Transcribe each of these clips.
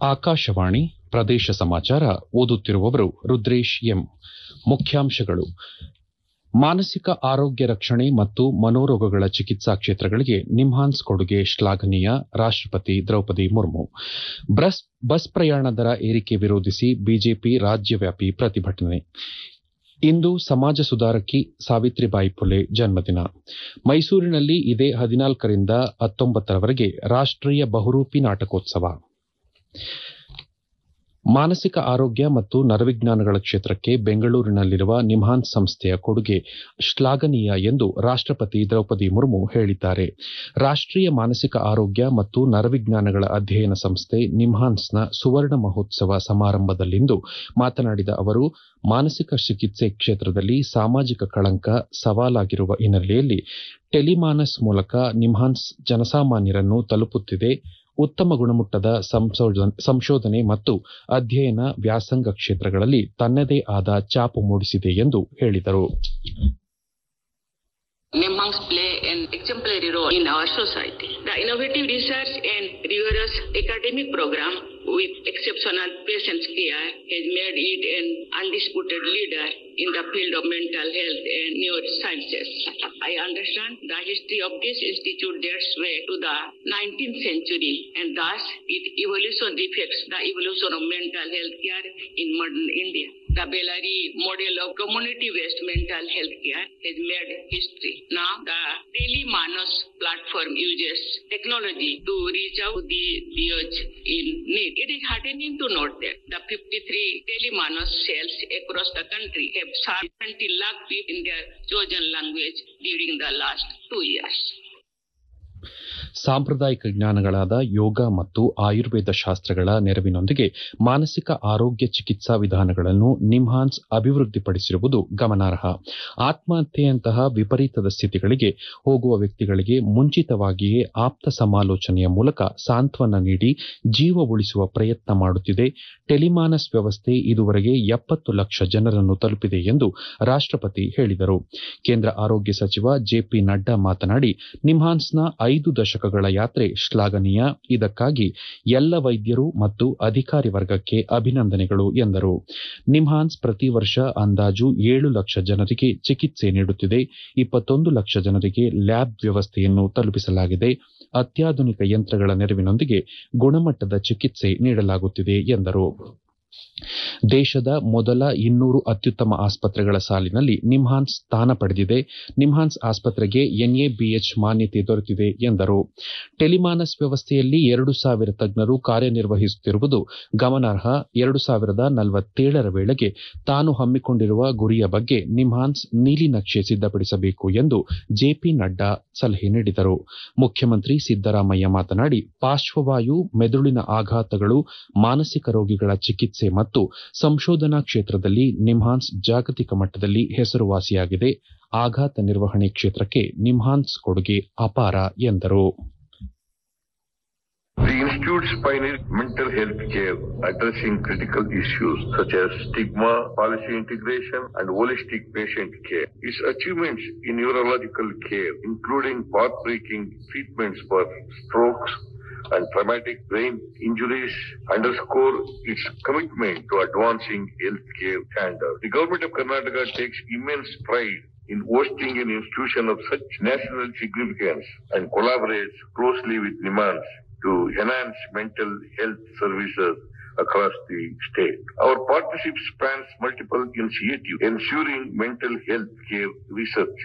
ಆಕಾಶವಾಣಿ ಪ್ರದೇಶ ಸಮಾಚಾರ ಓದುತ್ತಿರುವವರು ರುದ್ರೇಶ್ ಎಂ ಮುಖ್ಯಾಂಶಗಳು ಮಾನಸಿಕ ಆರೋಗ್ಯ ರಕ್ಷಣೆ ಮತ್ತು ಮನೋರೋಗಗಳ ಚಿಕಿತ್ಸಾ ಕ್ಷೇತ್ರಗಳಿಗೆ ನಿಮ್ಹಾನ್ಸ್ ಕೊಡುಗೆ ಶ್ಲಾಘನೀಯ ರಾಷ್ಟಪತಿ ದ್ರೌಪದಿ ಮುರ್ಮು ಬಸ್ ಪ್ರಯಾಣ ದರ ಏರಿಕೆ ವಿರೋಧಿಸಿ ಬಿಜೆಪಿ ರಾಜ್ಯವ್ಯಾಪಿ ಪ್ರತಿಭಟನೆ ಇಂದು ಸಮಾಜ ಸುಧಾರಕಿ ಸಾವಿತ್ರಿಬಾಯಿ ಫುಲೆ ಜನ್ಮದಿನ ಮೈಸೂರಿನಲ್ಲಿ ಇದೇ ಹದಿನಾಲ್ಕರಿಂದ ಹತ್ತೊಂಬತ್ತರವರೆಗೆ ರಾಷ್ಟೀಯ ಬಹುರೂಪಿ ನಾಟಕೋತ್ಸವ ಮಾನಸಿಕ ಆರೋಗ್ಯ ಮತ್ತು ನರವಿಜ್ಞಾನಗಳ ಕ್ಷೇತ್ರಕ್ಕೆ ಬೆಂಗಳೂರಿನಲ್ಲಿರುವ ನಿಮ್ಹಾನ್ಸ್ ಸಂಸ್ಥೆಯ ಕೊಡುಗೆ ಶ್ಲಾಘನೀಯ ಎಂದು ರಾಷ್ಟಪತಿ ದ್ರೌಪದಿ ಮುರ್ಮು ಹೇಳಿದ್ದಾರೆ ರಾಷ್ಟೀಯ ಮಾನಸಿಕ ಆರೋಗ್ಯ ಮತ್ತು ನರವಿಜ್ಞಾನಗಳ ಅಧ್ಯಯನ ಸಂಸ್ಥೆ ನಿಮ್ಹಾನ್ಸ್ನ ಸುವರ್ಣ ಮಹೋತ್ಸವ ಸಮಾರಂಭದಲ್ಲಿಂದು ಮಾತನಾಡಿದ ಅವರು ಮಾನಸಿಕ ಚಿಕಿತ್ಸೆ ಕ್ಷೇತ್ರದಲ್ಲಿ ಸಾಮಾಜಿಕ ಕಳಂಕ ಸವಾಲಾಗಿರುವ ಹಿನ್ನೆಲೆಯಲ್ಲಿ ಟೆಲಿಮಾನಸ್ ಮೂಲಕ ನಿಮ್ಹಾನ್ಸ್ ಜನಸಾಮಾನ್ಯರನ್ನು ತಲುಪುತ್ತಿದೆ ಉತ್ತಮ ಗುಣಮಟ್ಟದ ಸಂಶೋಧನೆ ಮತ್ತು ಅಧ್ಯಯನ ವ್ಯಾಸಂಗ ಕ್ಷೇತ್ರಗಳಲ್ಲಿ ತನ್ನದೇ ಆದ ಛಾಪು ಮೂಡಿಸಿದೆ ಎಂದು ಹೇಳಿದರು NIMHANS play an exemplary role in our society. The innovative research and rigorous academic program with exceptional patient care has made it an undisputed leader in the field of mental health and neurosciences. I understand the history of this institute dates back to the 19th century and thus its evolution reflects the evolution of mental health care in modern India. The Bellary model of community-based mental health care has made history. Now, the Telemanos platform uses technology to reach out to the youth in need. It is heartening to note that the 53 Telemanos cells across the country have served 20 lakh people in their chosen language during the last two years. ಸಾಂಪ್ರದಾಯಿಕ ಜ್ಞಾನಗಳಾದ ಯೋಗ ಮತ್ತು ಆಯುರ್ವೇದ ಶಾಸ್ತ್ರಗಳ ನೆರವಿನೊಂದಿಗೆ ಮಾನಸಿಕ ಆರೋಗ್ಯ ಚಿಕಿತ್ಸಾ ವಿಧಾನಗಳನ್ನು ನಿಮ್ಹಾನ್ಸ್ ಅಭಿವೃದ್ಧಿಪಡಿಸಿರುವುದು ಗಮನಾರ್ಹ ಆತ್ಮಹತ್ಯೆಯಂತಹ ವಿಪರೀತದ ಸ್ಥಿತಿಗಳಿಗೆ ಹೋಗುವ ವ್ಯಕ್ತಿಗಳಿಗೆ ಮುಂಚಿತವಾಗಿಯೇ ಆಪ್ತ ಸಮಾಲೋಚನೆಯ ಮೂಲಕ ಸಾಂತ್ವನ ನೀಡಿ ಜೀವ ಉಳಿಸುವ ಪ್ರಯತ್ನ ಮಾಡುತ್ತಿದೆ ಟೆಲಿಮಾನಸ್ ವ್ಯವಸ್ಥೆ ಇದುವರೆಗೆ ಎಪ್ಪತ್ತು ಲಕ್ಷ ಜನರನ್ನು ತಲುಪಿದೆ ಎಂದು ರಾಷ್ಟಪತಿ ಹೇಳಿದರು ಕೇಂದ್ರ ಆರೋಗ್ಯ ಸಚಿವ ಜೆಪಿ ನಡ್ಡಾ ಮಾತನಾಡಿ ನಿಮ್ಹಾನ್ಸ್ನ ಐದು ದಶಕಗಳ ಯಾತ್ರೆ ಶ್ಲಾಘನೀಯ ಇದಕ್ಕಾಗಿ ಎಲ್ಲ ವೈದ್ಯರು ಮತ್ತು ಅಧಿಕಾರಿ ವರ್ಗಕ್ಕೆ ಅಭಿನಂದನೆಗಳು ಎಂದರು ನಿಮ್ಹಾನ್ಸ್ ಪ್ರತಿ ವರ್ಷ ಅಂದಾಜು ಏಳು ಲಕ್ಷ ಜನರಿಗೆ ಚಿಕಿತ್ಸೆ ನೀಡುತ್ತಿದೆ ಇಪ್ಪತ್ತೊಂದು ಲಕ್ಷ ಜನರಿಗೆ ಲ್ಯಾಬ್ ವ್ಯವಸ್ಥೆಯನ್ನು ತಲುಪಿಸಲಾಗಿದೆ ಅತ್ಯಾಧುನಿಕ ಯಂತ್ರಗಳ ನೆರವಿನೊಂದಿಗೆ ಗುಣಮಟ್ಟದ ಚಿಕಿತ್ಸೆ ನೀಡಲಾಗುತ್ತಿದೆ ಎಂದರು ದೇಶದ ಮೊದಲ ಇನ್ನೂರು ಅತ್ಯುತ್ತಮ ಆಸ್ಪತ್ರೆಗಳ ಸಾಲಿನಲ್ಲಿ ನಿಮ್ಹಾನ್ಸ್ ಸ್ಥಾನ ಪಡೆದಿದೆ ನಿಮ್ಹಾನ್ಸ್ ಆಸ್ಪತ್ರೆಗೆ ಎನ್ಎಬಿಎಚ್ ಮಾನ್ಯತೆ ದೊರೆತಿದೆ ಎಂದರು ಟೆಲಿಮಾನಸ್ ವ್ಯವಸ್ಥೆಯಲ್ಲಿ ಎರಡು ಸಾವಿರ ತಜ್ಞರು ಕಾರ್ಯನಿರ್ವಹಿಸುತ್ತಿರುವುದು ಗಮನಾರ್ಹ ಎರಡು ಸಾವಿರದ ನಲವತ್ತೇಳರ ವೇಳೆಗೆ ತಾನು ಹಮ್ಮಿಕೊಂಡಿರುವ ಗುರಿಯ ಬಗ್ಗೆ ನಿಮ್ಹಾನ್ಸ್ ನೀಲಿನಕ್ಷೆ ಸಿದ್ದಪಡಿಸಬೇಕು ಎಂದು ಜೆಪಿ ನಡ್ಡಾ ಸಲಹೆ ನೀಡಿದರು ಮುಖ್ಯಮಂತ್ರಿ ಸಿದ್ದರಾಮಯ್ಯ ಮಾತನಾಡಿ ಪಾರ್ಶ್ವವಾಯು ಮೆದುಳಿನ ಆಘಾತಗಳು ಮಾನಸಿಕ ರೋಗಿಗಳ ಚಿಕಿತ್ಸೆ ಮತ್ತು ಸಂಶೋಧನಾ ಕ್ಷೇತ್ರದಲ್ಲಿ ನಿಮ್ಹಾನ್ಸ್ ಜಾಗತಿಕ ಮಟ್ಟದಲ್ಲಿ ಹೆಸರುವಾಸಿಯಾಗಿದೆ ಆಘಾತ ನಿರ್ವಹಣೆ ಕ್ಷೇತ್ರಕ್ಕೆ ನಿಮ್ಹಾನ್ಸ್ ಕೊಡುಗೆ ಅಪಾರ ಎಂದರು The Institute's pioneer mental health care addressing critical issues such as stigma, policy integration, and holistic patient care. Its achievements in neurological care, including path-breaking treatments for strokes and traumatic brain injuries, underscore its commitment to advancing healthcare standards. The government of Karnataka takes immense pride in hosting an institution of such national significance and collaborates closely with NIMANS to enhance mental health services across the state. Our partnership spans multiple initiatives, ensuring mental health care research.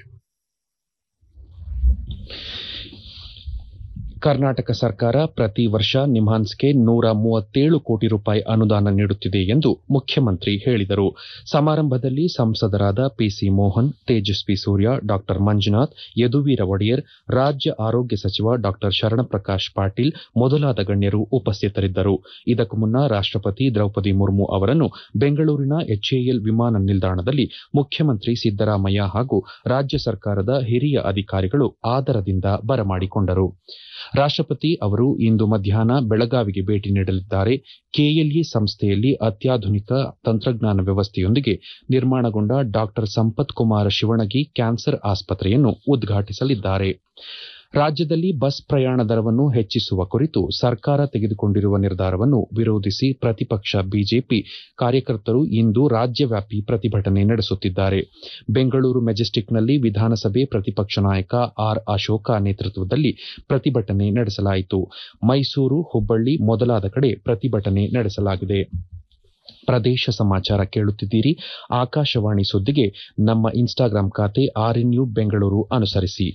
Karnataka ಸರ್ಕಾರ ಪ್ರತಿ ವರ್ಷ ನಿಮ್ಹಾನ್ಸ್ಗೆ ನೂರ ಮೂವತ್ತೇಳು ಕೋಟಿ ರೂಪಾಯಿ ಅನುದಾನ ನೀಡುತ್ತಿದೆ ಎಂದು ಮುಖ್ಯಮಂತ್ರಿ ಹೇಳಿದರು ಸಮಾರಂಭದಲ್ಲಿ ಸಂಸದರಾದ ಪಿಸಿ ಮೋಹನ್ ತೇಜಸ್ವಿ ಸೂರ್ಯ ಡಾ ಮಂಜುನಾಥ್ ಯದುವೀರ ಒಡೆಯರ್ ರಾಜ್ಯ ಆರೋಗ್ಯ ಸಚಿವ ಡಾ ಶರಣಪ್ರಕಾಶ್ ಪಾಟೀಲ್ ಮೊದಲಾದ ಗಣ್ಯರು ಉಪಸ್ಥಿತರಿದ್ದರು ಇದಕ್ಕೂ ಮುನ್ನ ರಾಷ್ಟಪತಿ ದ್ರೌಪದಿ ಮುರ್ಮು ಅವರನ್ನು ಬೆಂಗಳೂರಿನ ಎಚ್ಎಎಲ್ ವಿಮಾನ ನಿಲ್ದಾಣದಲ್ಲಿ ಮುಖ್ಯಮಂತ್ರಿ ಸಿದ್ದರಾಮಯ್ಯ ಹಾಗೂ ರಾಜ್ಯ ಸರ್ಕಾರದ ಹಿರಿಯ ಅಧಿಕಾರಿಗಳು ಆದರದಿಂದ ಬರಮಾಡಿಕೊಂಡರು ರಾಷ್ಟಪತಿ ಅವರು ಇಂದು ಮಧ್ಯಾಹ್ನ ಬೆಳಗಾವಿಗೆ ಭೇಟಿ ನೀಡಲಿದ್ದಾರೆ ಕೆಎಲ್ಇ ಸಂಸ್ಥೆಯಲ್ಲಿ ಅತ್ಯಾಧುನಿಕ ತಂತ್ರಜ್ಞಾನ ವ್ಯವಸ್ಥೆಯೊಂದಿಗೆ ನಿರ್ಮಾಣಗೊಂಡ ಡಾ ಸಂಪತ್ ಕುಮಾರ ಶಿವಣಗಿ ಕ್ಯಾನ್ಸರ್ ಆಸ್ಪತ್ರೆಯನ್ನು ಉದ್ಘಾಟಿಸಲಿದ್ದಾರೆ ರಾಜ್ಯದಲ್ಲಿ ಬಸ್ ಪ್ರಯಾಣ ದರವನ್ನು ಹೆಚ್ಚಿಸುವ ಕುರಿತು ಸರ್ಕಾರ ತೆಗೆದುಕೊಂಡಿರುವ ನಿರ್ಧಾರವನ್ನು ವಿರೋಧಿಸಿ ಪ್ರತಿಪಕ್ಷ ಬಿಜೆಪಿ ಕಾರ್ಯಕರ್ತರು ಇಂದು ರಾಜ್ಯವ್ಯಾಪಿ ಪ್ರತಿಭಟನೆ ನಡೆಸುತ್ತಿದ್ದಾರೆ ಬೆಂಗಳೂರು ಮೆಜೆಸ್ಟಿಕ್ನಲ್ಲಿ ವಿಧಾನಸಭೆ ಪ್ರತಿಪಕ್ಷ ನಾಯಕ ಆರ್ ಅಶೋಕ ನೇತೃತ್ವದಲ್ಲಿ ಪ್ರತಿಭಟನೆ ನಡೆಸಲಾಯಿತು ಮೈಸೂರು ಹುಬ್ಬಳ್ಳಿ ಮೊದಲಾದ ಕಡೆ ಪ್ರತಿಭಟನೆ ನಡೆಸಲಾಗಿದೆ ಪ್ರದೇಶ ಸಮಾಚಾರ ಕೇಳುತ್ತಿದ್ದೀರಿ ಆಕಾಶವಾಣಿ ಸುದ್ದಿಗೆ ನಮ್ಮ ಇನ್ಸ್ಟಾಗ್ರಾಂ ಖಾತೆ ಆರ್ಎನ್ಯು ಬೆಂಗಳೂರು ಅನುಸರಿಸಿ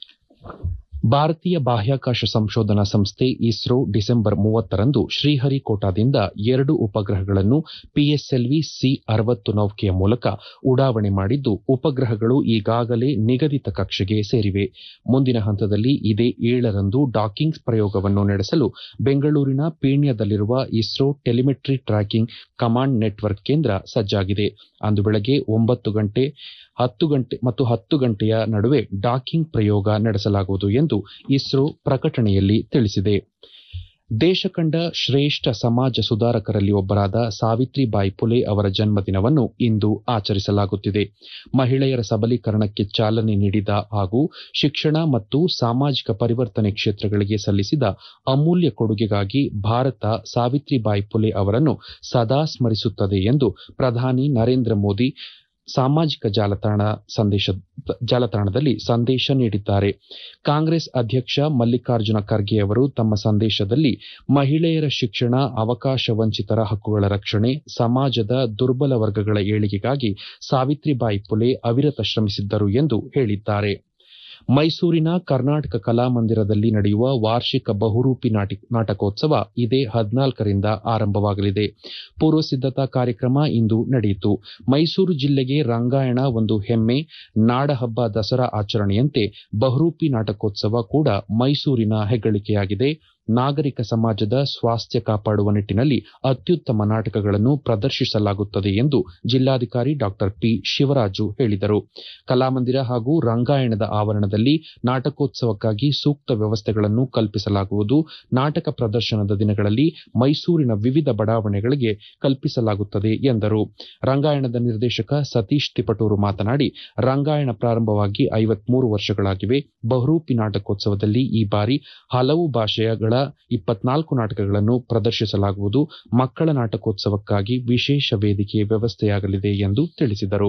ಭಾರತೀಯ ಬಾಹ್ಯಾಕಾಶ ಸಂಶೋಧನಾ ಸಂಸ್ಥೆ ಇಸ್ರೋ ಡಿಸೆಂಬರ್ ಮೂವತ್ತರಂದು ಶ್ರೀಹರಿಕೋಟಾದಿಂದ ಎರಡು ಉಪಗ್ರಹಗಳನ್ನು ಪಿಎಸ್ಎಲ್ವಿ ಸಿ ಅರವತ್ತು ನೌಕೆಯ ಮೂಲಕ ಉಡಾವಣೆ ಮಾಡಿದ್ದು ಉಪಗ್ರಹಗಳು ಈಗಾಗಲೇ ನಿಗದಿತ ಕಕ್ಷೆಗೆ ಸೇರಿವೆ ಮುಂದಿನ ಹಂತದಲ್ಲಿ ಇದೇ ಏಳರಂದು ಡಾಕಿಂಗ್ ಪ್ರಯೋಗವನ್ನು ನಡೆಸಲು ಬೆಂಗಳೂರಿನ ಪೀಣ್ಯದಲ್ಲಿರುವ ISRO telemetry tracking command network ಕೇಂದ್ರ ಸಜ್ಜಾಗಿದೆ ಅಂದು ಬೆಳಗ್ಗೆ ಒಂಬತ್ತು ಗಂಟೆ ಹತ್ತು ಗಂಟೆ ಮತ್ತು ಹತ್ತು ಗಂಟೆಯ ನಡುವೆ ಡಾಕಿಂಗ್ ಪ್ರಯೋಗ ನಡೆಸಲಾಗುವುದು ಎಂದು ಇಸ್ರೋ ಪ್ರಕಟಣೆಯಲ್ಲಿ ತಿಳಿಸಿದೆ ದೇಶ ಕಂಡ ಶ್ರೇಷ್ಠ ಸಮಾಜ ಸುಧಾರಕರಲ್ಲಿ ಒಬ್ಬರಾದ ಸಾವಿತ್ರಿಬಾಯಿ ಫುಲೆ ಅವರ ಜನ್ಮದಿನವನ್ನು ಇಂದು ಆಚರಿಸಲಾಗುತ್ತಿದೆ ಮಹಿಳೆಯರ ಸಬಲೀಕರಣಕ್ಕೆ ಚಾಲನೆ ನೀಡಿದ ಹಾಗೂ ಶಿಕ್ಷಣ ಮತ್ತು ಸಾಮಾಜಿಕ ಪರಿವರ್ತನೆ ಕ್ಷೇತ್ರಗಳಿಗೆ ಸಲ್ಲಿಸಿದ ಅಮೂಲ್ಯ ಕೊಡುಗೆಗಾಗಿ ಭಾರತ ಸಾವಿತ್ರಿಬಾಯಿ ಫುಲೆ ಅವರನ್ನು ಸದಾ ಸ್ಮರಿಸುತ್ತದೆ ಎಂದು ಪ್ರಧಾನಿ ನರೇಂದ್ರ ಮೋದಿ ಸಾಮಾಜಿಕ ಜಾಲತಾಣ ಸಂದೇಶ ಜಾಲತಾಣದಲ್ಲಿ ಸಂದೇಶ ನೀಡಿದ್ದಾರೆ ಕಾಂಗ್ರೆಸ್ ಅಧ್ಯಕ್ಷ ಮಲ್ಲಿಕಾರ್ಜುನ ಖರ್ಗೆ ಅವರು ತಮ್ಮ ಸಂದೇಶದಲ್ಲಿ ಮಹಿಳೆಯರ ಶಿಕ್ಷಣ ಅವಕಾಶ ವಂಚಿತರ ಹಕ್ಕುಗಳ ರಕ್ಷಣೆ ಸಮಾಜದ ದುರ್ಬಲ ವರ್ಗಗಳ ಏಳಿಗೆಗಾಗಿ ಸಾವಿತ್ರಿಬಾಯಿ ಫುಲೆ ಅವಿರತ ಶ್ರಮಿಸಿದ್ದರು ಎಂದು ಹೇಳಿದ್ದಾರೆ ಮೈಸೂರಿನ ಕರ್ನಾಟಕ ಕಲಾಮಂದಿರದಲ್ಲಿ ನಡೆಯುವ ವಾರ್ಷಿಕ ಬಹುರೂಪಿ ನಾಟಕೋತ್ಸವ ಇದೇ ಹದಿನಾಲ್ಕರಿಂದ ಆರಂಭವಾಗಲಿದೆ ಪೂರ್ವ ಸಿದ್ಧತಾ ಕಾರ್ಯಕ್ರಮ ಇಂದು ನಡೆಯಿತು ಮೈಸೂರು ಜಿಲ್ಲೆಗೆ ರಂಗಾಯಣ ಒಂದು ಹೆಮ್ಮೆ ನಾಡಹಬ್ಬ ದಸರಾ ಆಚರಣೆಯಂತೆ ಬಹುರೂಪಿ ನಾಟಕೋತ್ಸವ ಕೂಡ ಮೈಸೂರಿನ ಹೆಗ್ಗಳಿಕೆಯಾಗಿದೆ ನಾಗರಿಕ ಸಮಾಜದ ಸ್ವಾಸ್ಥ್ಯ ಕಾಪಾಡುವ ನಿಟ್ಟಿನಲ್ಲಿ ಅತ್ಯುತ್ತಮ ನಾಟಕಗಳನ್ನು ಪ್ರದರ್ಶಿಸಲಾಗುತ್ತದೆ ಎಂದು ಜಿಲ್ಲಾಧಿಕಾರಿ ಡಾಕ್ಟರ್ ಪಿ ಶಿವರಾಜು ಹೇಳಿದರು ಕಲಾಮಂದಿರ ಹಾಗೂ ರಂಗಾಯಣದ ಆವರಣದಲ್ಲಿ ನಾಟಕೋತ್ಸವಕ್ಕಾಗಿ ಸೂಕ್ತ ವ್ಯವಸ್ಥೆಗಳನ್ನು ಕಲ್ಪಿಸಲಾಗುವುದು ನಾಟಕ ಪ್ರದರ್ಶನದ ದಿನಗಳಲ್ಲಿ ಮೈಸೂರಿನ ವಿವಿಧ ಬಡಾವಣೆಗಳಿಗೆ ಕಲ್ಪಿಸಲಾಗುತ್ತದೆ ಎಂದರು ರಂಗಾಯಣದ ನಿರ್ದೇಶಕ ಸತೀಶ್ ತಿಪಟೂರು ಮಾತನಾಡಿ ರಂಗಾಯಣ ಪ್ರಾರಂಭವಾಗಿ ಐವತ್ಮೂರು ವರ್ಷಗಳಾಗಿವೆ ಬಹುರೂಪಿ ನಾಟಕೋತ್ಸವದಲ್ಲಿ ಈ ಬಾರಿ ಹಲವು ಭಾಷೆಗಳ ಇಪ್ಪತ್ನಾಲ್ಕು ನಾಟಕಗಳನ್ನು ಪ್ರದರ್ಶಿಸಲಾಗುವುದು ಮಕ್ಕಳ ನಾಟಕೋತ್ಸವಕ್ಕಾಗಿ ವಿಶೇಷ ವೇದಿಕೆ ವ್ಯವಸ್ಥೆಯಾಗಲಿದೆ ಎಂದು ತಿಳಿಸಿದರು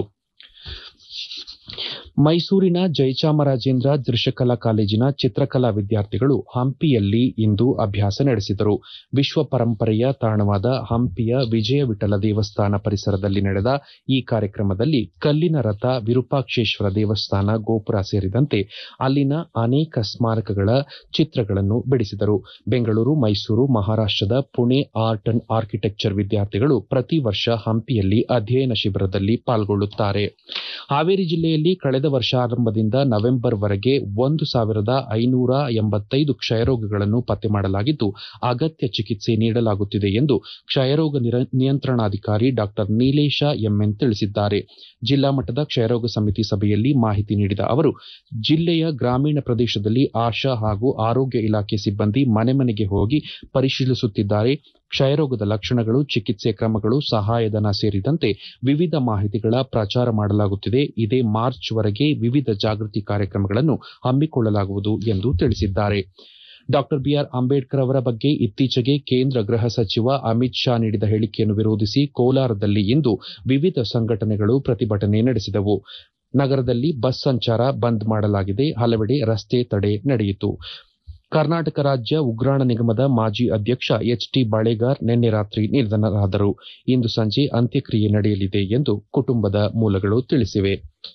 ಮೈಸೂರಿನ ಜಯಚಾಮರಾಜೇಂದ್ರ ದೃಶ್ಯಕಲಾ ಕಾಲೇಜಿನ ಚಿತ್ರಕಲಾ ವಿದ್ಯಾರ್ಥಿಗಳು ಹಂಪಿಯಲ್ಲಿ ಇಂದು ಅಭ್ಯಾಸ ನಡೆಸಿದರು ವಿಶ್ವ ಪರಂಪರೆಯ ತಾಣವಾದ ಹಂಪಿಯ ವಿಜಯ ವಿಠಲ ದೇವಸ್ಥಾನ ಪರಿಸರದಲ್ಲಿ ನಡೆದ ಈ ಕಾರ್ಯಕ್ರಮದಲ್ಲಿ ಕಲ್ಲಿನ ರಥ ವಿರೂಪಾಕ್ಷೇಶ್ವರ ದೇವಸ್ಥಾನ ಗೋಪುರ ಸೇರಿದಂತೆ ಅಲ್ಲಿನ ಅನೇಕ ಸ್ಮಾರಕಗಳ ಚಿತ್ರಗಳನ್ನು ಬಿಡಿಸಿದರು ಬೆಂಗಳೂರು ಮೈಸೂರು ಮಹಾರಾಷ್ಟದ ಪುಣೆ ಆರ್ಟ್ ಅಂಡ್ ಆರ್ಕಿಟೆಕ್ಚರ್ ವಿದ್ಯಾರ್ಥಿಗಳು ಪ್ರತಿ ವರ್ಷ ಹಂಪಿಯಲ್ಲಿ ಅಧ್ಯಯನ ಶಿಬಿರದಲ್ಲಿ ಪಾಲ್ಗೊಳ್ಳುತ್ತಾರೆ ಹಾವೇರಿ ಜಿಲ್ಲೆಯಲ್ಲಿ ಕಳೆದ ವರ್ಷಾರಂಭದಿಂದ ನವೆಂಬರ್ ವರೆಗೆ ಒಂದು ಸಾವಿರದ ಐನೂರ ಎಂಬತ್ತೈದು ಕ್ಷಯರೋಗಗಳನ್ನು ಪತ್ತೆ ಮಾಡಲಾಗಿದ್ದು ಅಗತ್ಯ ಚಿಕಿತ್ಸೆ ನೀಡಲಾಗುತ್ತಿದೆ ಎಂದು ಕ್ಷಯರೋಗ ನಿಯಂತ್ರಣಾಧಿಕಾರಿ ಡಾಕ್ಟರ್ ನೀಲೇಶ ಎಂಎನ್ ತಿಳಿಸಿದ್ದಾರೆ ಜಿಲ್ಲಾ ಮಟ್ಟದ ಕ್ಷಯರೋಗ ಸಮಿತಿ ಸಭೆಯಲ್ಲಿ ಮಾಹಿತಿ ನೀಡಿದ ಅವರು ಜಿಲ್ಲೆಯ ಗ್ರಾಮೀಣ ಪ್ರದೇಶದಲ್ಲಿ ಆಶಾ ಹಾಗೂ ಆರೋಗ್ಯ ಇಲಾಖೆ ಸಿಬ್ಬಂದಿ ಮನೆ ಮನೆಗೆ ಹೋಗಿ ಪರಿಶೀಲಿಸುತ್ತಿದ್ದಾರೆ ಕ್ಷಯರೋಗದ ಲಕ್ಷಣಗಳು ಚಿಕಿತ್ಸೆ ಕ್ರಮಗಳು ಸಹಾಯಧನ ಸೇರಿದಂತೆ ವಿವಿಧ ಮಾಹಿತಿಗಳ ಪ್ರಚಾರ ಮಾಡಲಾಗುತ್ತಿದೆ ಇದೇ ಮಾರ್ಚ್ ವರೆಗೆ ವಿವಿಧ ಜಾಗೃತಿ ಕಾರ್ಯಕ್ರಮಗಳನ್ನು ಹಮ್ಮಿಕೊಳ್ಳಲಾಗುವುದು ಎಂದು ತಿಳಿಸಿದ್ದಾರೆ ಡಾಕ್ಟರ್ ಬಿಆರ್ ಅಂಬೇಡ್ಕರ್ ಅವರ ಬಗ್ಗೆ ಇತ್ತೀಚೆಗೆ ಕೇಂದ್ರ ಗೃಹ ಸಚಿವ ಅಮಿತ್ ಶಾ ನೀಡಿದ ಹೇಳಿಕೆಯನ್ನು ವಿರೋಧಿಸಿ ಕೋಲಾರದಲ್ಲಿ ಇಂದು ವಿವಿಧ ಸಂಘಟನೆಗಳು ಪ್ರತಿಭಟನೆ ನಡೆಸಿದವು ನಗರದಲ್ಲಿ ಬಸ್ ಸಂಚಾರ ಬಂದ್ ಮಾಡಲಾಗಿದೆ ಹಲವೆಡೆ ರಸ್ತೆ ತಡೆ ನಡೆಯಿತು ಕರ್ನಾಟಕ ರಾಜ್ಯ ಉಗ್ರಾಣ ನಿಗಮದ ಮಾಜಿ ಅಧ್ಯಕ್ಷ ಎಚ್ ಟಿ ಬಾಳೇಗಾರ್ ನಿನ್ನೆ ರಾತ್ರಿ ನಿಧನರಾದರು ಇಂದು ಸಂಜೆ ಅಂತ್ಯಕ್ರಿಯೆ ನಡೆಯಲಿದೆ ಎಂದು ಕುಟುಂಬದ ಮೂಲಗಳು ತಿಳಿಸಿವೆ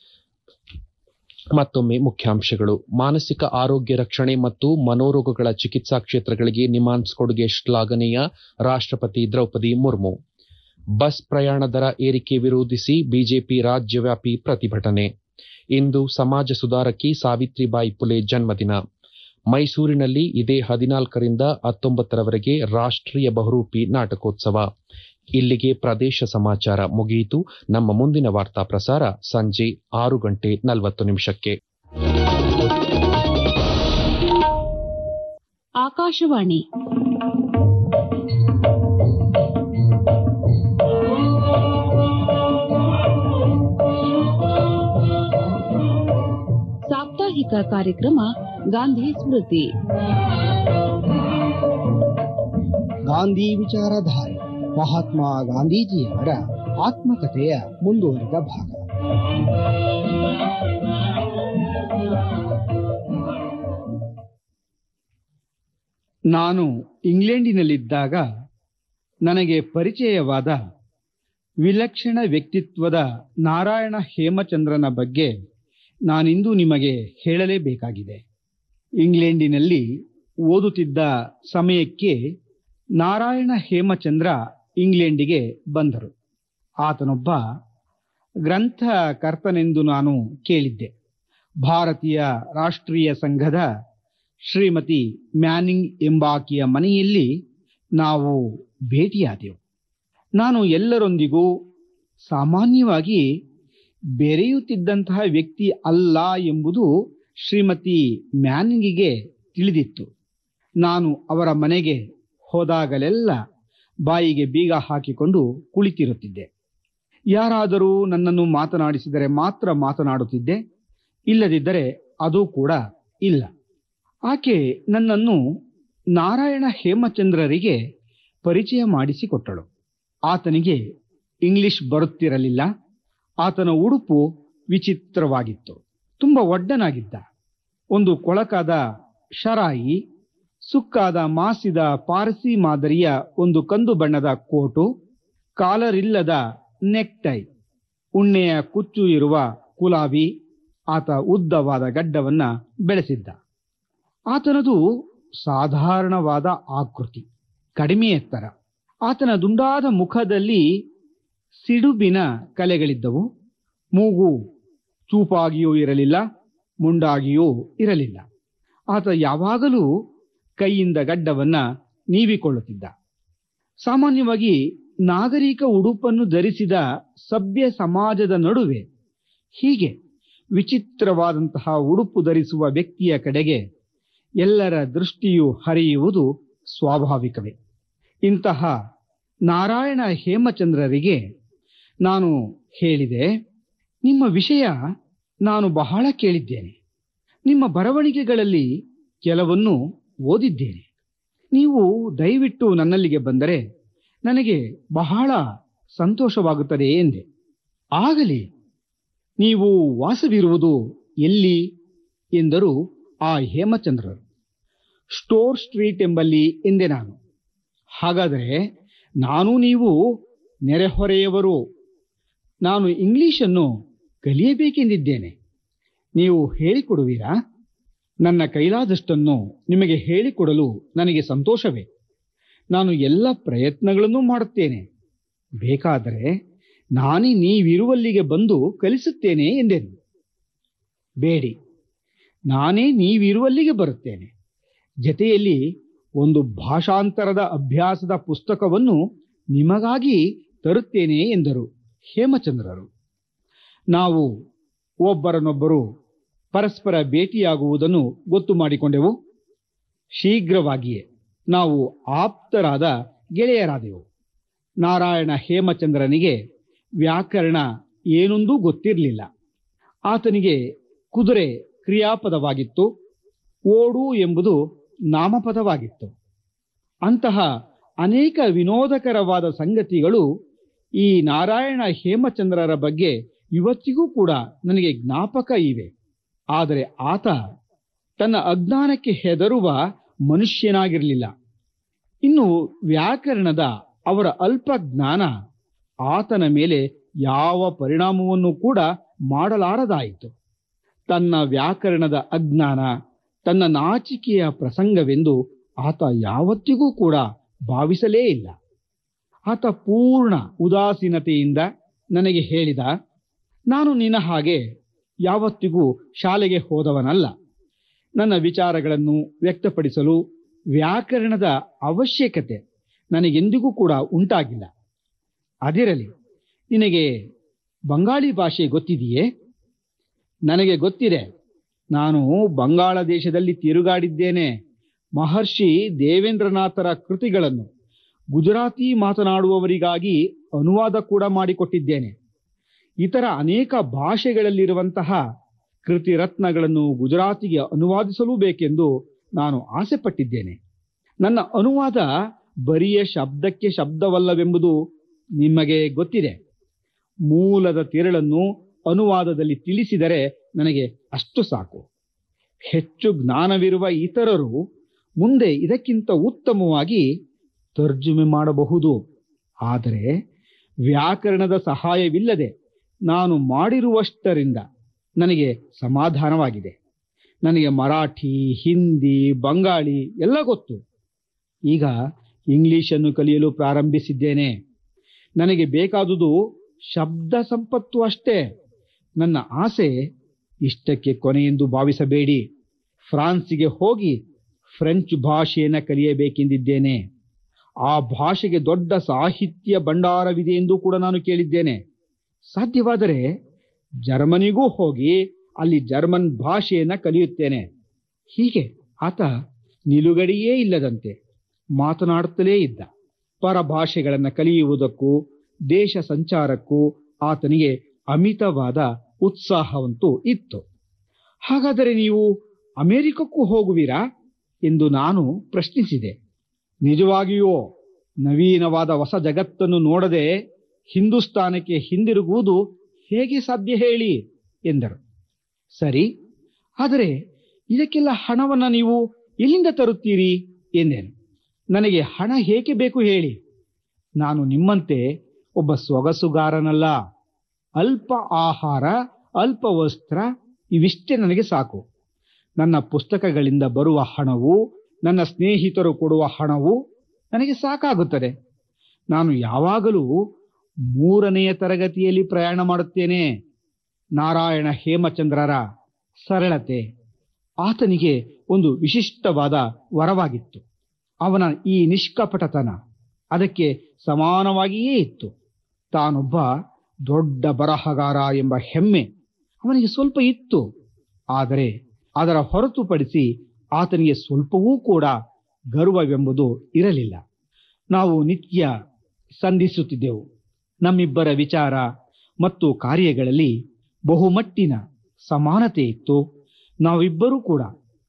ಮತ್ತೊಮ್ಮೆ ಮುಖ್ಯಾಂಶಗಳು ಮಾನಸಿಕ ಆರೋಗ್ಯ ರಕ್ಷಣೆ ಮತ್ತು ಮನೋರೋಗಗಳ ಚಿಕಿತ್ಸಾ ಕ್ಷೇತ್ರಗಳಿಗೆ ನಿಮಾನ್ಸ್ ಕೊಡುಗೆ ಶ್ಲಾಘನೀಯ ರಾಷ್ಟ್ರಪತಿ ದ್ರೌಪದಿ ಮುರ್ಮು ಬಸ್ ಪ್ರಯಾಣ ದರ ಏರಿಕೆ ವಿರೋಧಿಸಿ ಬಿಜೆಪಿ ರಾಜ್ಯವ್ಯಾಪಿ ಪ್ರತಿಭಟನೆ ಇಂದು ಸಮಾಜ ಸುಧಾರಕಿ ಸಾವಿತ್ರಿಬಾಯಿ ಫುಲೆ ಜನ್ಮದಿನ ಮೈಸೂರಿನಲ್ಲಿ ಇದೇ ಹದಿನಾಲ್ಕರಿಂದ ಹತ್ತೊಂಬತ್ತರವರೆಗೆ ರಾಷ್ಟ್ರೀಯ ಬಹುರೂಪಿ ನಾಟಕೋತ್ಸವ ಇಲ್ಲಿಗೆ ಪ್ರದೇಶ ಸಮಾಚಾರ ಮುಗಿಯಿತು ನಮ್ಮ ಮುಂದಿನ ವಾರ್ತಾ ಪ್ರಸಾರ ಸಂಜೆ ಆರು ಗಂಟೆ ನಲವತ್ತು ನಿಮಿಷಕ್ಕೆ ಆಕಾಶವಾಣಿ ಸಾಪ್ತಾಹಿಕ ಕಾರ್ಯಕ್ರಮ ಗಾಂಧಿ ಸ್ಮೃತಿ ಗಾಂಧಿ ವಿಚಾರಧಾರೆ ಮಹಾತ್ಮ ಗಾಂಧೀಜಿಯವರ ಆತ್ಮಕಥೆಯ ಮುಂದುವರೆದ ಭಾಗ ನಾನು ಇಂಗ್ಲೆಂಡಿನಲ್ಲಿದ್ದಾಗ ನನಗೆ ಪರಿಚಯವಾದ ವಿಲಕ್ಷಣ ವ್ಯಕ್ತಿತ್ವದ ನಾರಾಯಣ ಹೇಮಚಂದ್ರನ ಬಗ್ಗೆ ನಾನಿಂದು ನಿಮಗೆ ಹೇಳಲೇಬೇಕಾಗಿದೆ ಇಂಗ್ಲೆಂಡಿನಲ್ಲಿ ಓದುತ್ತಿದ್ದ ಸಮಯಕ್ಕೆ ನಾರಾಯಣ ಹೇಮಚಂದ್ರ ಇಂಗ್ಲೆಂಡಿಗೆ ಬಂದರು ಆತನೊಬ್ಬ ಗ್ರಂಥಕರ್ತನೆಂದು ನಾನು ಕೇಳಿದ್ದೆ ಭಾರತೀಯ ರಾಷ್ಟ್ರೀಯ ಸಂಘದ ಶ್ರೀಮತಿ ಮ್ಯಾನಿಂಗ್ ಎಂಬಾಕೆಯ ಮನೆಯಲ್ಲಿ ನಾವು ಭೇಟಿಯಾದೆವು ನಾನು ಎಲ್ಲರೊಂದಿಗೂ ಸಾಮಾನ್ಯವಾಗಿ ಬೆರೆಯುತ್ತಿದ್ದಂತಹ ವ್ಯಕ್ತಿ ಅಲ್ಲ ಎಂಬುದು ಶ್ರೀಮತಿ ಮ್ಯಾನಿಂಗಿಗೆ ತಿಳಿದಿತ್ತು ನಾನು ಅವರ ಮನೆಗೆ ಹೋದಾಗಲೆಲ್ಲ ಬಾಯಿಗೆ ಬೀಗ ಹಾಕಿಕೊಂಡು ಕುಳಿತಿರುತ್ತಿದ್ದೆ ಯಾರಾದರೂ ನನ್ನನ್ನು ಮಾತನಾಡಿಸಿದರೆ ಮಾತ್ರ ಮಾತನಾಡುತ್ತಿದ್ದೆ ಇಲ್ಲದಿದ್ದರೆ ಅದು ಕೂಡ ಇಲ್ಲ ಆಕೆ ನನ್ನನ್ನು ನಾರಾಯಣ ಹೇಮಚಂದ್ರರಿಗೆ ಪರಿಚಯ ಮಾಡಿಸಿಕೊಟ್ಟಳು ಆತನಿಗೆ ಇಂಗ್ಲಿಷ್ ಬರುತ್ತಿರಲಿಲ್ಲ ಆತನ ಉಡುಪು ವಿಚಿತ್ರವಾಗಿತ್ತು ತುಂಬ ಒಡ್ಡನಾಗಿದ್ದ ಒಂದು ಕೊಳಕಾದ ಶರಾಯಿ ಸುಕ್ಕಾದ ಮಾಸಿದ ಪಾರಸಿ ಮಾದರಿಯ ಒಂದು ಕಂದು ಬಣ್ಣದ ಕೋಟು ಕಾಲರಿಲ್ಲದ ನೆಕ್ಟೈ ಉಣ್ಣೆಯ ಕುಚ್ಚು ಇರುವ ಕುಲಾವಿ ಆತ ಉದ್ದವಾದ ಗಡ್ಡವನ್ನ ಬೆಳೆಸಿದ್ದ ಆತನದು ಸಾಧಾರಣವಾದ ಆಕೃತಿ ಕಡಿಮೆ ಎತ್ತರ ಆತನ ದುಂಡಾದ ಮುಖದಲ್ಲಿ ಸಿಡುಬಿನ ಕಲೆಗಳಿದ್ದವು ಮೂಗು ಚೂಪಾಗಿಯೂ ಇರಲಿಲ್ಲ ಮುಂಡಾಗಿಯೂ ಇರಲಿಲ್ಲ ಆತ ಯಾವಾಗಲೂ ಕೈಯಿಂದ ಗಡ್ಡವನ್ನ ನೀವಿಕೊಳ್ಳುತ್ತಿದ್ದ ಸಾಮಾನ್ಯವಾಗಿ ನಾಗರಿಕ ಉಡುಪನ್ನು ಧರಿಸಿದ ಸಭ್ಯ ಸಮಾಜದ ನಡುವೆ ಹೀಗೆ ವಿಚಿತ್ರವಾದಂತಹ ಉಡುಪು ಧರಿಸುವ ವ್ಯಕ್ತಿಯ ಕಡೆಗೆ ಎಲ್ಲರ ದೃಷ್ಟಿಯು ಹರಿಯುವುದು ಸ್ವಾಭಾವಿಕವೇ ಇಂತಹ ನಾರಾಯಣ ಹೇಮಚಂದ್ರರಿಗೆ ನಾನು ಹೇಳಿದೆ ನಿಮ್ಮ ವಿಷಯ ನಾನು ಬಹಳ ಕೇಳಿದ್ದೇನೆ ನಿಮ್ಮ ಬರವಣಿಗೆಗಳಲ್ಲಿ ಕೆಲವನ್ನು ಓದಿದ್ದೇನೆ ನೀವು ದಯವಿಟ್ಟು ನನ್ನಲ್ಲಿಗೆ ಬಂದರೆ ನನಗೆ ಬಹಳ ಸಂತೋಷವಾಗುತ್ತದೆ ಎಂದೆ ಆಗಲಿ ನೀವು ವಾಸವಿರುವುದು ಎಲ್ಲಿ ಎಂದರು ಆ ಹೇಮಚಂದ್ರರು ಸ್ಟೋರ್ ಸ್ಟ್ರೀಟ್ ಎಂಬಲ್ಲಿ ಎಂದೆ ನಾನು ಹಾಗಾದರೆ ನಾನು ನೀವು ನೆರೆಹೊರೆಯವರು ನಾನು ಇಂಗ್ಲಿಷನ್ನು ಕಲಿಯಬೇಕೆಂದಿದ್ದೇನೆ ನೀವು ಹೇಳಿಕೊಡುವಿರಾ ನನ್ನ ಕೈಲಾದಷ್ಟನ್ನು ನಿಮಗೆ ಹೇಳಿಕೊಡಲು ನನಗೆ ಸಂತೋಷವೇ ನಾನು ಎಲ್ಲ ಪ್ರಯತ್ನಗಳನ್ನು ಮಾಡುತ್ತೇನೆ ಬೇಕಾದರೆ ನಾನೇ ನೀವಿರುವಲ್ಲಿಗೆ ಬಂದು ಕಲಿಸುತ್ತೇನೆ ಎಂದೆನು ಬೇಡಿ ನಾನೇ ನೀವಿರುವಲ್ಲಿಗೆ ಬರುತ್ತೇನೆ ಜತೆಯಲ್ಲಿ ಒಂದು ಭಾಷಾಂತರದ ಅಭ್ಯಾಸದ ಪುಸ್ತಕವನ್ನು ನಿಮಗಾಗಿ ತರುತ್ತೇನೆ ಎಂದರು ಹೇಮಚಂದ್ರರು ನಾವು ಒಬ್ಬರನ್ನೊಬ್ಬರು ಪರಸ್ಪರ ಭೇಟಿಯಾಗುವುದನ್ನು ಗೊತ್ತು ಮಾಡಿಕೊಂಡೆವು ಶೀಘ್ರವಾಗಿಯೇ ನಾವು ಆಪ್ತರಾದ ಗೆಳೆಯರಾದೆವು ನಾರಾಯಣ ಹೇಮಚಂದ್ರನಿಗೆ ವ್ಯಾಕರಣ ಏನೊಂದೂ ಗೊತ್ತಿರಲಿಲ್ಲ ಆತನಿಗೆ ಕುದುರೆ ಕ್ರಿಯಾಪದವಾಗಿತ್ತು ಓಡು ಎಂಬುದು ನಾಮಪದವಾಗಿತ್ತು ಅಂತಹ ಅನೇಕ ವಿನೋದಕರವಾದ ಸಂಗತಿಗಳು ಈ ನಾರಾಯಣ ಹೇಮಚಂದ್ರರ ಬಗ್ಗೆ ಇವತ್ತಿಗೂ ಕೂಡ ನನಗೆ ಜ್ಞಾಪಕ ಇವೆ ಆದರೆ ಆತ ತನ್ನ ಅಜ್ಞಾನಕ್ಕೆ ಹೆದರುವ ಮನುಷ್ಯನಾಗಿರಲಿಲ್ಲ ಇನ್ನು ವ್ಯಾಕರಣದ ಅವರ ಅಲ್ಪ ಜ್ಞಾನ ಆತನ ಮೇಲೆ ಯಾವ ಪರಿಣಾಮವನ್ನು ಕೂಡ ಮಾಡಲಾರದಾಯಿತು ತನ್ನ ವ್ಯಾಕರಣದ ಅಜ್ಞಾನ ತನ್ನ ನಾಚಿಕೆಯ ಪ್ರಸಂಗವೆಂದು ಆತ ಯಾವತ್ತಿಗೂ ಕೂಡ ಭಾವಿಸಲೇ ಇಲ್ಲ ಆತ ಪೂರ್ಣ ಉದಾಸೀನತೆಯಿಂದ ನನಗೆ ಹೇಳಿದ ನಾನು ನಿನ್ನ ಹಾಗೆ ಯಾವತ್ತಿಗೂ ಶಾಲೆಗೆ ಹೋದವನಲ್ಲ ನನ್ನ ವಿಚಾರಗಳನ್ನು ವ್ಯಕ್ತಪಡಿಸಲು ವ್ಯಾಕರಣದ ಅವಶ್ಯಕತೆ ನನಗೆಂದಿಗೂ ಕೂಡ ಉಂಟಾಗಿಲ್ಲ ಅದಿರಲಿ ನಿನಗೆ ಬಂಗಾಳಿ ಭಾಷೆ ಗೊತ್ತಿದೆಯೇ ನನಗೆ ಗೊತ್ತಿದೆ ನಾನು ಬಂಗಾಳ ದೇಶದಲ್ಲಿ ತಿರುಗಾಡಿದ್ದೇನೆ ಮಹರ್ಷಿ ದೇವೇಂದ್ರನಾಥರ ಕೃತಿಗಳನ್ನು ಗುಜರಾತಿ ಮಾತನಾಡುವವರಿಗಾಗಿ ಅನುವಾದ ಕೂಡ ಮಾಡಿಕೊಟ್ಟಿದ್ದೇನೆ ಇತರ ಅನೇಕ ಭಾಷೆಗಳಲ್ಲಿರುವಂತಹ ಕೃತಿ ರತ್ನಗಳನ್ನು ಗುಜರಾತಿಗೆ ಅನುವಾದಿಸಲೂ ಬೇಕೆಂದು ನಾನು ಆಸೆ ಪಟ್ಟಿದ್ದೇನೆ ನನ್ನ ಅನುವಾದ ಬರಿಯ ಶಬ್ದಕ್ಕೆ ಶಬ್ದವಲ್ಲವೆಂಬುದು ನಿಮಗೆ ಗೊತ್ತಿದೆ ಮೂಲದ ತಿರಳನ್ನು ಅನುವಾದದಲ್ಲಿ ತಿಳಿಸಿದರೆ ನನಗೆ ಅಷ್ಟು ಸಾಕು ಹೆಚ್ಚು ಜ್ಞಾನವಿರುವ ಇತರರು ಮುಂದೆ ಇದಕ್ಕಿಂತ ಉತ್ತಮವಾಗಿ ತರ್ಜುಮೆ ಮಾಡಬಹುದು ಆದರೆ ವ್ಯಾಕರಣದ ಸಹಾಯವಿಲ್ಲದೆ ನಾನು ಮಾಡಿರುವಷ್ಟರಿಂದ ನನಗೆ ಸಮಾಧಾನವಾಗಿದೆ ನನಗೆ ಮರಾಠಿ ಹಿಂದಿ ಬಂಗಾಳಿ ಎಲ್ಲ ಗೊತ್ತು ಈಗ ಇಂಗ್ಲಿಷನ್ನು ಕಲಿಯಲು ಪ್ರಾರಂಭಿಸಿದ್ದೇನೆ ನನಗೆ ಬೇಕಾದುದು ಶಬ್ದ ಸಂಪತ್ತು ಅಷ್ಟೇ ನನ್ನ ಆಸೆ ಇಷ್ಟಕ್ಕೆ ಕೊನೆಯೆಂದು ಭಾವಿಸಬೇಡಿ ಫ್ರಾನ್ಸಿಗೆ ಹೋಗಿ ಫ್ರೆಂಚ್ ಭಾಷೆಯನ್ನು ಕಲಿಯಬೇಕೆಂದಿದ್ದೇನೆ ಆ ಭಾಷೆಗೆ ದೊಡ್ಡ ಸಾಹಿತ್ಯ ಭಂಡಾರವಿದೆ ಎಂದು ಕೂಡ ನಾನು ಕೇಳಿದ್ದೇನೆ ಸಾಧ್ಯವಾದರೆ ಜರ್ಮನಿಗೂ ಹೋಗಿ ಅಲ್ಲಿ ಜರ್ಮನ್ ಭಾಷೆಯನ್ನ ಕಲಿಯುತ್ತೇನೆ ಹೀಗೆ ಆತ ನಿಲುಗಡೆಯೇ ಇಲ್ಲದಂತೆ ಮಾತನಾಡುತ್ತಲೇ ಇದ್ದ ಪರಭಾಷೆಗಳನ್ನು ಕಲಿಯುವುದಕ್ಕೂ ದೇಶ ಸಂಚಾರಕ್ಕೂ ಆತನಿಗೆ ಅಮಿತವಾದ ಉತ್ಸಾಹವಂತೂ ಇತ್ತು ಹಾಗಾದರೆ ನೀವು ಅಮೆರಿಕಕ್ಕೂ ಹೋಗುವಿರಾ ಎಂದು ನಾನು ಪ್ರಶ್ನಿಸಿದೆ ನಿಜವಾಗಿಯೂ ನವೀನವಾದ ಹೊಸ ಜಗತ್ತನ್ನು ನೋಡದೆ ಹಿಂದೂಸ್ತಾನಕ್ಕೆ ಹಿಂದಿರುಗುವುದು ಹೇಗೆ ಸಾಧ್ಯ ಹೇಳಿ ಎಂದರು ಸರಿ ಆದರೆ ಇದಕ್ಕೆಲ್ಲ ಹಣವನ್ನು ನೀವು ಎಲ್ಲಿಂದ ತರುತ್ತೀರಿ ಎಂದೆನು ನನಗೆ ಹಣ ಹೇಗೆ ಬೇಕು ಹೇಳಿ ನಾನು ನಿಮ್ಮಂತೆ ಒಬ್ಬ ಸೊಗಸುಗಾರನಲ್ಲ ಅಲ್ಪ ಆಹಾರ ಅಲ್ಪ ವಸ್ತ್ರ ಇವಿಷ್ಟೇ ನನಗೆ ಸಾಕು ನನ್ನ ಪುಸ್ತಕಗಳಿಂದ ಬರುವ ಹಣವು ನನ್ನ ಸ್ನೇಹಿತರು ಕೊಡುವ ಹಣವು ನನಗೆ ಸಾಕಾಗುತ್ತದೆ ನಾನು ಯಾವಾಗಲೂ ಮೂರನೆಯ ತರಗತಿಯಲ್ಲಿ ಪ್ರಯಾಣ ಮಾಡುತ್ತೇನೆ ನಾರಾಯಣ ಹೇಮಚಂದ್ರರ ಸರಳತೆ ಆತನಿಗೆ ಒಂದು ವಿಶಿಷ್ಟವಾದ ವರವಾಗಿತ್ತು ಅವನ ಈ ನಿಷ್ಕಪಟತನ ಅದಕ್ಕೆ ಸಮಾನವಾಗಿಯೇ ಇತ್ತು ತಾನೊಬ್ಬ ದೊಡ್ಡ ಬರಹಗಾರ ಎಂಬ ಹೆಮ್ಮೆ ಅವನಿಗೆ ಸ್ವಲ್ಪ ಇತ್ತು ಆದರೆ ಅದರ ಹೊರತುಪಡಿಸಿ ಆತನಿಗೆ ಸ್ವಲ್ಪವೂ ಕೂಡ ಗರ್ವವೆಂಬುದು ಇರಲಿಲ್ಲ ನಾವು ನಿತ್ಯ ಸಂಧಿಸುತ್ತಿದ್ದೆವು ನಮ್ಮಿಬ್ಬರ ವಿಚಾರ ಮತ್ತು ಕಾರ್ಯಗಳಲ್ಲಿ ಬಹುಮಟ್ಟಿನ ಸಮಾನತೆ ಇತ್ತು ನಾವಿಬ್ಬರೂ ಕೂಡ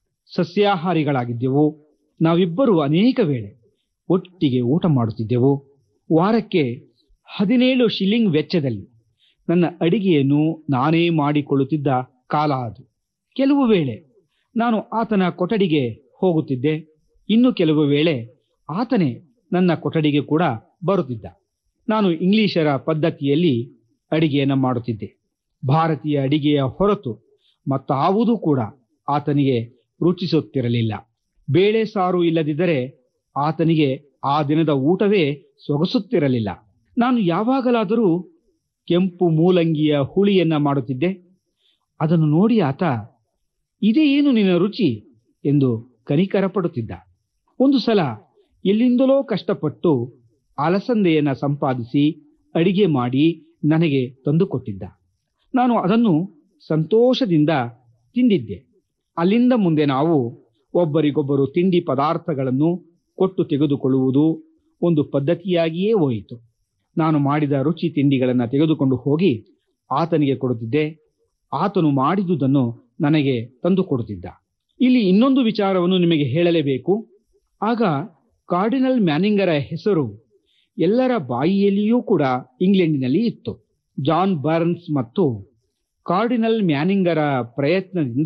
ಸಸ್ಯಾಹಾರಿಗಳಾಗಿದ್ದೆವು ನಾವಿಬ್ಬರೂ ಅನೇಕ ವೇಳೆ ಒಟ್ಟಿಗೆ ಊಟ ಮಾಡುತ್ತಿದ್ದೆವು ವಾರಕ್ಕೆ ಹದಿನೇಳು ಶಿಲ್ಲಿಂಗ್ ವೆಚ್ಚದಲ್ಲಿ ನನ್ನ ಅಡಿಗೆಯನ್ನು ನಾನೇ ಮಾಡಿಕೊಳ್ಳುತ್ತಿದ್ದ ಕಾಲ ಅದು ಕೆಲವು ವೇಳೆ ನಾನು ಆತನ ಕೊಠಡಿಗೆ ಹೋಗುತ್ತಿದ್ದೆ ಇನ್ನು ಕೆಲವು ವೇಳೆ ಆತನೇ ನನ್ನ ಕೊಠಡಿಗೆ ಕೂಡ ಬರುತ್ತಿದ್ದ ನಾನು ಇಂಗ್ಲಿಷರ ಪದ್ಧತಿಯಲ್ಲಿ ಅಡಿಗೆಯನ್ನು ಮಾಡುತ್ತಿದ್ದೆ ಭಾರತೀಯ ಅಡಿಗೆಯ ಹೊರತು ಮತ್ತಾವುದೂ ಕೂಡ ಆತನಿಗೆ ರುಚಿಸುತ್ತಿರಲಿಲ್ಲ ಬೇಳೆ ಸಾರು ಇಲ್ಲದಿದ್ದರೆ ಆತನಿಗೆ ಆ ದಿನದ ಊಟವೇ ಸೊಗಸುತ್ತಿರಲಿಲ್ಲ ನಾನು ಯಾವಾಗಲಾದರೂ ಕೆಂಪು ಮೂಲಂಗಿಯ ಹುಳಿಯನ್ನ ಮಾಡುತ್ತಿದ್ದೆ ಅದನ್ನು ನೋಡಿ ಆತ ಇದೇ ಏನು ನಿನ್ನ ರುಚಿ ಎಂದು ಕನಿಕರ ಪಡುತ್ತಿದ್ದ ಒಂದು ಸಲ ಎಲ್ಲಿಂದಲೋ ಕಷ್ಟಪಟ್ಟು ಅಲಸಂದೆಯನ್ನ ಸಂಪಾದಿಸಿ ಅಡಿಗೆ ಮಾಡಿ ನನಗೆ ತಂದುಕೊಟ್ಟಿದ್ದ ನಾನು ಅದನ್ನು ಸಂತೋಷದಿಂದ ತಿಂದಿದ್ದೆ ಅಲ್ಲಿಂದ ಮುಂದೆ ನಾವು ಒಬ್ಬರಿಗೊಬ್ಬರು ತಿಂಡಿ ಪದಾರ್ಥಗಳನ್ನು ಕೊಟ್ಟು ತೆಗೆದುಕೊಳ್ಳುವುದು ಒಂದು ಪದ್ಧತಿಯಾಗಿಯೇ ಹೋಯಿತು ನಾನು ಮಾಡಿದ ರುಚಿ ತಿಂಡಿಗಳನ್ನು ತೆಗೆದುಕೊಂಡು ಹೋಗಿ ಆತನಿಗೆ ಕೊಡುತ್ತಿದ್ದೆ ಆತನು ಮಾಡಿದುದನ್ನು ನನಗೆ ತಂದು ಕೊಡುತ್ತಿದ್ದ ಇಲ್ಲಿ ಇನ್ನೊಂದು ವಿಚಾರವನ್ನು ನಿಮಗೆ ಹೇಳಲೇಬೇಕು ಆಗ ಕಾರ್ಡಿನಲ್ ಮ್ಯಾನಿಂಗರ ಹೆಸರು ಎಲ್ಲರ ಬಾಯಿಯಲ್ಲಿಯೂ ಕೂಡ ಇಂಗ್ಲೆಂಡಿನಲ್ಲಿ ಇತ್ತು ಜಾನ್ ಬರ್ನ್ಸ್ ಮತ್ತು ಕಾರ್ಡಿನಲ್ ಮ್ಯಾನಿಂಗರ ಪ್ರಯತ್ನದಿಂದ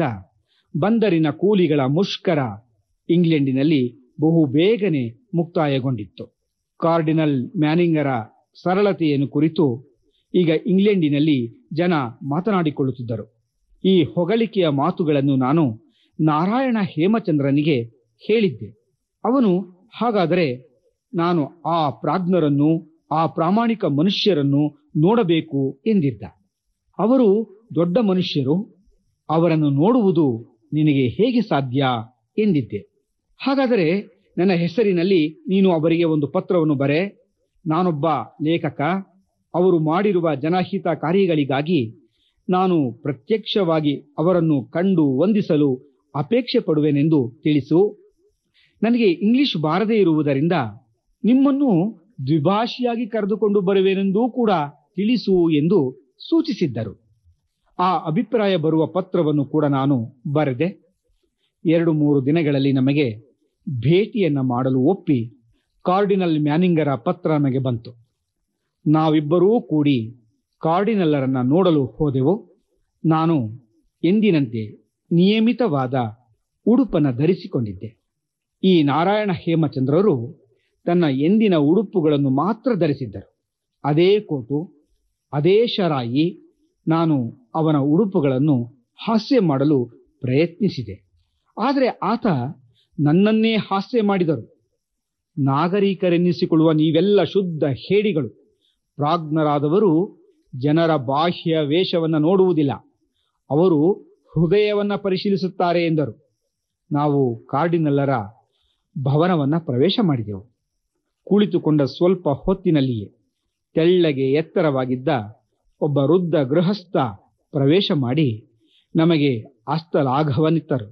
ಬಂದರಿನ ಕೂಲಿಗಳ ಮುಷ್ಕರ ಇಂಗ್ಲೆಂಡಿನಲ್ಲಿ ಬಹು ಬೇಗನೆ ಮುಕ್ತಾಯಗೊಂಡಿತ್ತು ಕಾರ್ಡಿನಲ್ ಮ್ಯಾನಿಂಗರ ಸರಳತೆಯನ್ನು ಕುರಿತು ಈಗ ಇಂಗ್ಲೆಂಡಿನಲ್ಲಿ ಜನ ಮಾತನಾಡಿಕೊಳ್ಳುತ್ತಿದ್ದರು ಈ ಹೊಗಳಿಕೆಯ ಮಾತುಗಳನ್ನು ನಾನು ನಾರಾಯಣ ಹೇಮಚಂದ್ರನಿಗೆ ಹೇಳಿದ್ದೆ ಅವನು ಹಾಗಾದರೆ ನಾನು ಆ ಪ್ರಾಜ್ಞರನ್ನು ಆ ಪ್ರಾಮಾಣಿಕ ಮನುಷ್ಯರನ್ನು ನೋಡಬೇಕು ಎಂದಿದ್ದ ಅವರು ದೊಡ್ಡ ಮನುಷ್ಯರು ಅವರನ್ನು ನೋಡುವುದು ನಿನಗೆ ಹೇಗೆ ಸಾಧ್ಯ ಎಂದಿದ್ದೆ ಹಾಗಾದರೆ ನನ್ನ ಹೆಸರಿನಲ್ಲಿ ನೀನು ಅವರಿಗೆ ಒಂದು ಪತ್ರವನ್ನು ಬರೆ ನಾನೊಬ್ಬ ಲೇಖಕ ಅವರು ಮಾಡಿರುವ ಜನಹಿತ ಕಾರ್ಯಗಳಿಗಾಗಿ ನಾನು ಪ್ರತ್ಯಕ್ಷವಾಗಿ ಅವರನ್ನು ಕಂಡು ವಂದಿಸಲು ಅಪೇಕ್ಷೆ ಪಡುವೆನೆಂದು ತಿಳಿಸು ನನಗೆ ಇಂಗ್ಲಿಷ್ ಬಾರದೇ ಇರುವುದರಿಂದ ನಿಮ್ಮನ್ನು ದ್ವಿಭಾಷಿಯಾಗಿ ಕರೆದುಕೊಂಡು ಬರುವೆನೆಂದೂ ಕೂಡ ತಿಳಿಸು ಎಂದು ಸೂಚಿಸಿದ್ದರು ಆ ಅಭಿಪ್ರಾಯ ಬರುವ ಪತ್ರವನ್ನು ಕೂಡ ನಾನು ಬರೆದೆ ಎರಡು ಮೂರು ದಿನಗಳಲ್ಲಿ ನಮಗೆ ಭೇಟಿಯನ್ನ ಮಾಡಲು ಒಪ್ಪಿ ಕಾರ್ಡಿನಲ್ ಮ್ಯಾನಿಂಗರ ಪತ್ರ ನಮಗೆ ಬಂತು ನಾವಿಬ್ಬರೂ ಕೂಡಿ ಕಾರ್ಡಿನಲ್ಲರನ್ನ ನೋಡಲು ಹೋದೆವು ನಾನು ಎಂದಿನಂತೆ ನಿಯಮಿತವಾದ ಉಡುಪನ್ನು ಧರಿಸಿಕೊಂಡಿದ್ದೆ ಈ ನಾರಾಯಣ ಹೇಮಚಂದ್ರರು ತನ್ನ ಎಂದಿನ ಉಡುಪುಗಳನ್ನು ಮಾತ್ರ ಧರಿಸಿದ್ದರು ಅದೇ ಕೋಟು ಅದೇ ಶರಾಯಿ ನಾನು ಅವನ ಉಡುಪುಗಳನ್ನು ಹಾಸ್ಯ ಮಾಡಲು ಪ್ರಯತ್ನಿಸಿದೆ ಆದರೆ ಆತ ನನ್ನನ್ನೇ ಹಾಸ್ಯ ಮಾಡಿದರು ನಾಗರಿಕರೆನ್ನಿಸಿಕೊಳ್ಳುವ ನೀವೆಲ್ಲ ಶುದ್ಧ ಹೇಡಿಗಳು ಪ್ರಾಜ್ಞರಾದವರು ಜನರ ಬಾಹ್ಯ ವೇಷವನ್ನು ನೋಡುವುದಿಲ್ಲ ಅವರು ಹೃದಯವನ್ನ ಪರಿಶೀಲಿಸುತ್ತಾರೆ ಎಂದರು ನಾವು ಕಾರ್ಡಿನಲ್ಲರ ಭವನವನ್ನ ಪ್ರವೇಶ ಮಾಡಿದೆವು ಕುಳಿತುಕೊಂಡ ಸ್ವಲ್ಪ ಹೊತ್ತಿನಲ್ಲಿಯೇ ತೆಳ್ಳಗೆ ಎತ್ತರವಾಗಿದ್ದ ಒಬ್ಬ ವೃದ್ಧ ಗೃಹಸ್ಥ ಪ್ರವೇಶ ಮಾಡಿ ನಮಗೆ ಅಸ್ತಲಾಘವನಿತ್ತರು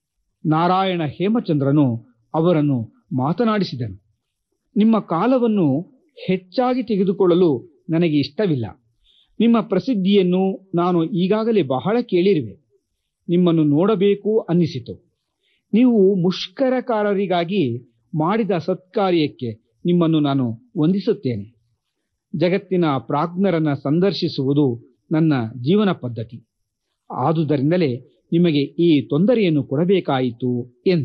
ನಾರಾಯಣ ಹೇಮಚಂದ್ರನು ಅವರನ್ನು ಮಾತನಾಡಿಸಿದನು ನಿಮ್ಮ ಕಾಲವನ್ನು ಹೆಚ್ಚಾಗಿ ತೆಗೆದುಕೊಳ್ಳಲು ನನಗೆ ಇಷ್ಟವಿಲ್ಲ ನಿಮ್ಮ ಪ್ರಸಿದ್ಧಿಯನ್ನು ನಾನು ಈಗಾಗಲೇ ಬಹಳ ಕೇಳಿರುವೆ ನಿಮ್ಮನ್ನು ನೋಡಬೇಕು ಅನ್ನಿಸಿತು ನೀವು ಮುಷ್ಕರಕಾರರಿಗಾಗಿ ಮಾಡಿದ ಸತ್ಕಾರ್ಯಕ್ಕೆ ನಿಮ್ಮನ್ನು ನಾನು ವಂದಿಸುತ್ತೇನೆ ಜಗತ್ತಿನ ಪ್ರಾಜ್ಞರನ್ನ ಸಂದರ್ಶಿಸುವುದು ನನ್ನ ಜೀವನ ಪದ್ಧತಿ ಆದುದರಿಂದಲೇ ನಿಮಗೆ ಈ ತೊಂದರೆಯನ್ನು ಕೊಡಬೇಕಾಯಿತು ಎಂದ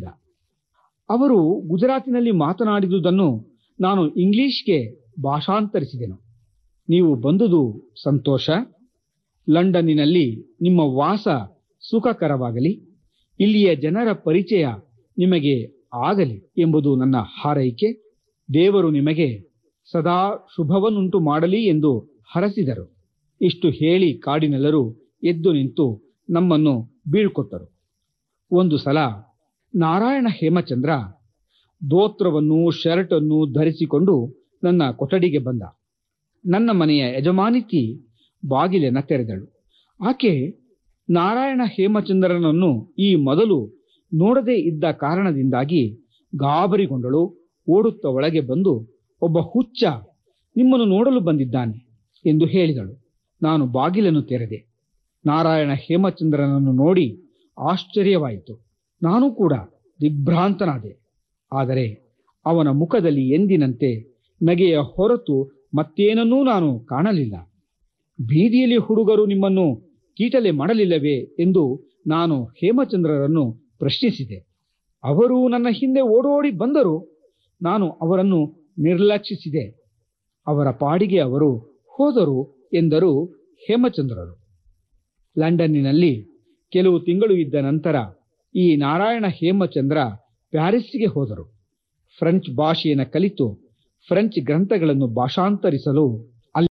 ಅವರು ಗುಜರಾತಿನಲ್ಲಿ ಮಾತನಾಡಿದುದನ್ನು ನಾನು ಇಂಗ್ಲಿಷ್ಗೆ ಭಾಷಾಂತರಿಸಿದೆನು ನೀವು ಬಂದುದು ಸಂತೋಷ ಲಂಡನ್ನಿನಲ್ಲಿ ನಿಮ್ಮ ವಾಸ ಸುಖಕರವಾಗಲಿ ಇಲ್ಲಿಯ ಜನರ ಪರಿಚಯ ನಿಮಗೆ ಆಗಲಿ ಎಂಬುದು ನನ್ನ ಹಾರೈಕೆ ದೇವರು ನಿಮಗೆ ಸದಾ ಶುಭವನ್ನುಂಟು ಮಾಡಲಿ ಎಂದು ಹರಸಿದರು ಇಷ್ಟು ಹೇಳಿ ಕಾಡಿನೆಲ್ಲರೂ ಎದ್ದು ನಿಂತು ನಮ್ಮನ್ನು ಬೀಳ್ಕೊಟ್ಟರು ಒಂದು ಸಲ ನಾರಾಯಣ ಹೇಮಚಂದ್ರ ದೋತ್ರವನ್ನು ಶರ್ಟನ್ನು ಧರಿಸಿಕೊಂಡು ನನ್ನ ಕೊಠಡಿಗೆ ಬಂದ ನನ್ನ ಮನೆಯ ಯಜಮಾನಿತಿ ಬಾಗಿಲನ್ನ ತೆರೆದಳು ಆಕೆ ನಾರಾಯಣ ಹೇಮಚಂದ್ರನನ್ನು ಈ ಮೊದಲು ನೋಡದೇ ಇದ್ದ ಕಾರಣದಿಂದಾಗಿ ಗಾಬರಿಗೊಂಡಳು ಓಡುತ್ತ ಒಳಗೆ ಬಂದು ಒಬ್ಬ ಹುಚ್ಚ ನಿಮ್ಮನ್ನು ನೋಡಲು ಬಂದಿದ್ದಾನೆ ಎಂದು ಹೇಳಿದಳು ನಾನು ಬಾಗಿಲನ್ನು ತೆರೆದೆ ನಾರಾಯಣ ಹೇಮಚಂದ್ರನನ್ನು ನೋಡಿ ಆಶ್ಚರ್ಯವಾಯಿತು ನಾನು ಕೂಡ ದಿಗ್ಭ್ರಾಂತನಾದೆ ಆದರೆ ಅವನ ಮುಖದಲ್ಲಿ ಎಂದಿನಂತೆ ನಗೆಯ ಹೊರತು ಮತ್ತೇನನ್ನೂ ನಾನು ಕಾಣಲಿಲ್ಲ ಬೀದಿಯಲ್ಲಿ ಹುಡುಗರು ನಿಮ್ಮನ್ನು ಕೀಟಲೆ ಮಾಡಲಿಲ್ಲವೇ ಎಂದು ನಾನು ಹೇಮಚಂದ್ರರನ್ನು ಪ್ರಶ್ನಿಸಿದೆ ಅವರು ನನ್ನ ಹಿಂದೆ ಓಡೋಡಿ ಬಂದರು ನಾನು ಅವರನ್ನು ನಿರ್ಲಕ್ಷಿಸಿದೆ ಅವರ ಪಾಡಿಗೆ ಅವರು ಹೋದರು ಎಂದರು ಹೇಮಚಂದ್ರರು ಲಂಡನ್ನಿನಲ್ಲಿ ಕೆಲವು ತಿಂಗಳು ಇದ್ದ ನಂತರ ಈ ನಾರಾಯಣ ಹೇಮಚಂದ್ರ ಪ್ಯಾರಿಸ್ಸಿಗೆ ಹೋದರು ಫ್ರೆಂಚ್ ಭಾಷೆಯನ್ನು ಕಲಿತು ಫ್ರೆಂಚ್ ಗ್ರಂಥಗಳನ್ನು ಭಾಷಾಂತರಿಸಲು